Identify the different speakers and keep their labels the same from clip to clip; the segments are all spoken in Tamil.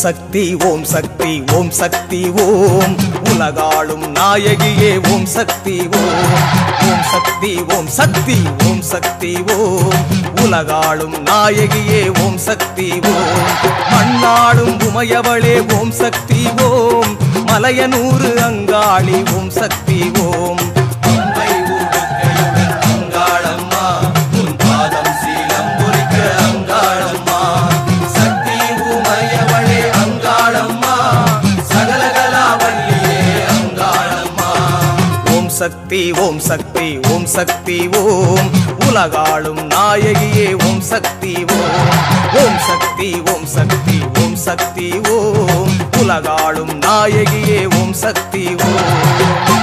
Speaker 1: சக்தி ஓம் சக்தி ஓம் சக்தி ஓம் உலகாளும் நாயகியே ஓம் சக்தி ஓம் ஓம் சக்தி ஓம் சக்தி ஓம் சக்தி ஓம் உலகாளும் நாயகியே ஓம் சக்தி ஓம் மண்ணாளும் உமையவளே ஓம் சக்தி ஓம் மலையனூறு அங்காளி ஓம் சக்தி ஓம் அம்பை ஊடுக்கையுடன் அங்காளம்மா உன் பாதம் சீலம் பொறிக்க அங்காளம்மா சக்தி உமையவளே அங்காளம்மா சகலகலாவல்லியே அங்காளம்மா ஓம் சக்தி ஓம் சக்தி ஓம் சக்தி ஓம் உலகாளும் நாயகியே ஓம் சக்தி ஓம் ஓம் சக்தி ஓம் சக்தி ஓம் சக்தி ஓம் உலகாளும் நாயகியே ஓம் சக்தி ஓம்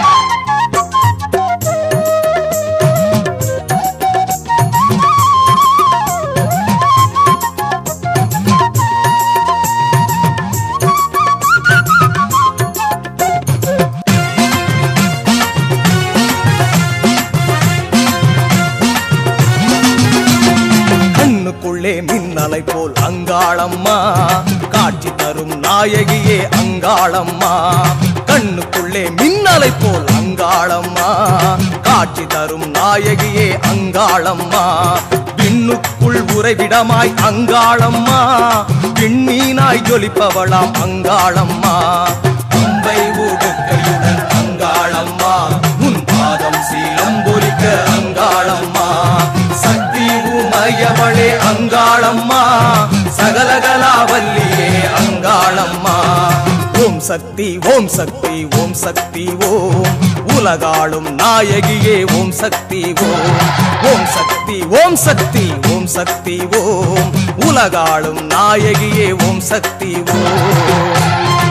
Speaker 1: கண்ணுக்குள்ளே மின்னலை போல் அங்காளம்மா காட்சி தரும் நாயகியே அங்காளம்மா கண்ணுக்குள்ளே மின்னலை போல் அங்காளம்மா காட்சி தரும் நாயகியே அங்காளம்மா விண்ணுக்குள் உறைவிடமாய் அங்காளம்மா விண்மீனாய் ஜொலிப்பவளாம் அங்காளம்மா அம்பை ஊடுக்கையுடன் அங்காளம்மா உன் பாதம் சீலம் பொறிக்க அங்காளம்மா சக்தி உமையவளே அங்காளம்மா சகலகலாவல்லியே அங்காளம்மா ஓம் சக்தி ஓம் சக்தி ஓம் சக்தி ஓம் உலகாளும் நாயகியே ஓம் சக்தி ஓம் ஓம் சக்தி ஓம் சக்தி ஓம் சக்தி ஓம் உலகாளும் நாயகியே ஓம் சக்தி ஓம்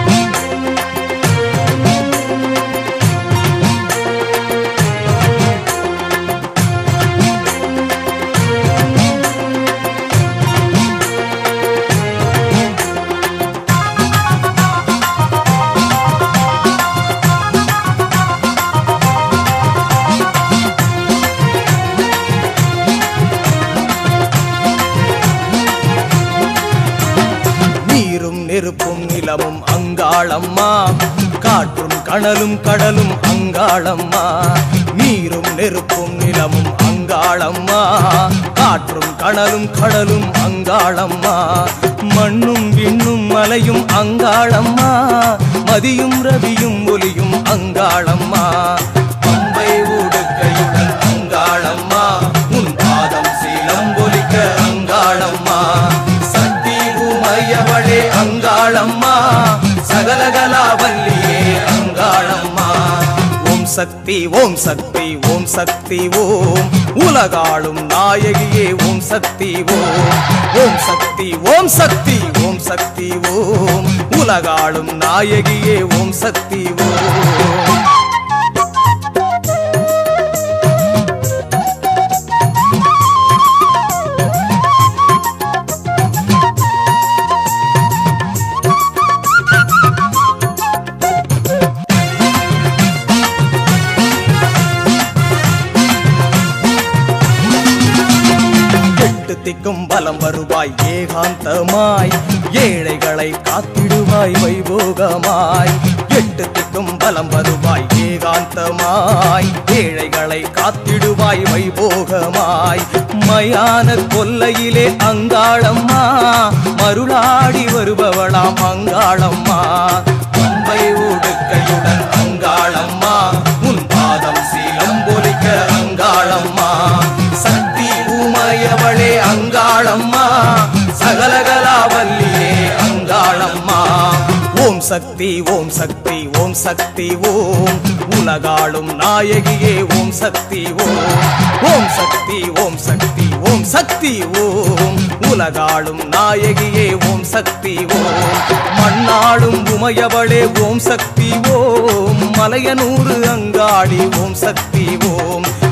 Speaker 1: நீரும் நெருப்பும் நிலமும் அங்காளம்மா காற்றும் கனலும் கடலும் அங்காளம்மா நீரும் நெருப்பும் நிலமும் அங்காளம்மா காற்றும் கனலும் கடலும் அங்காளம்மா மண்ணும் விண்ணும் மலையும் அங்காளம்மா மதியும் ரவியும் ஒலியும் அங்காளம்மா பம்பை ஊடுக்கையுடன் அங்காளம்மா உன் பாதம் சீலம் பொலிக்க அங்காளம்மா சக்தி உமையவளே அங்காளம்மா சகலகலாவல்லியே அங்காளம்மா ஓம் சக்தி ஓம் சக்தி ஓம் சக்தி ஓம் உலகாளும் நாயகியே ஓம் சக்தி ஓம் ஓம் சக்தி ஓம் சக்தி ஓம் சக்தி ஓம் உலகாளும் நாயகியே ஓம் சக்தி ஓம் எட்டு திக்கும் பலம் வருவாய் ஏகாந்தமாய் ஏழைகளை காத்திடுவாய் வைபோகமாய் எட்டு திக்கும் பலம் வருவாய் ஏகாந்தமாய் ஏழைகளை காத்திடுவாய் வைபோகமாய் மயான கொல்லையிலே அங்காளம்மா மருளாடி வருபவளாம் அங்காளம்மா பம்பை உடுக்கையுடன் அங்காளம்மா உன் பாதம் சீலம் பொலிக்க அங்காளம்மா சக்தி உமையவளே அங்காளம்மா சகலகலாவல்லியே அங்காளம்மா ஓம் சக்தி ஓம் சக்தி ஓம் சக்தி ஓம் உலகாளும் நாயகியே ஓம் சக்தி ஓம் ஓம் சக்தி ஓம் சக்தி ஓம் சக்தி ஓம் உலகாளும் நாயகியே ஓம் சக்தி ஓம் மண்ணாளும் உமையவளே ஓம் சக்தி ஓம் மலையனூறு அங்காளி ஓம் சக்தி ஓம்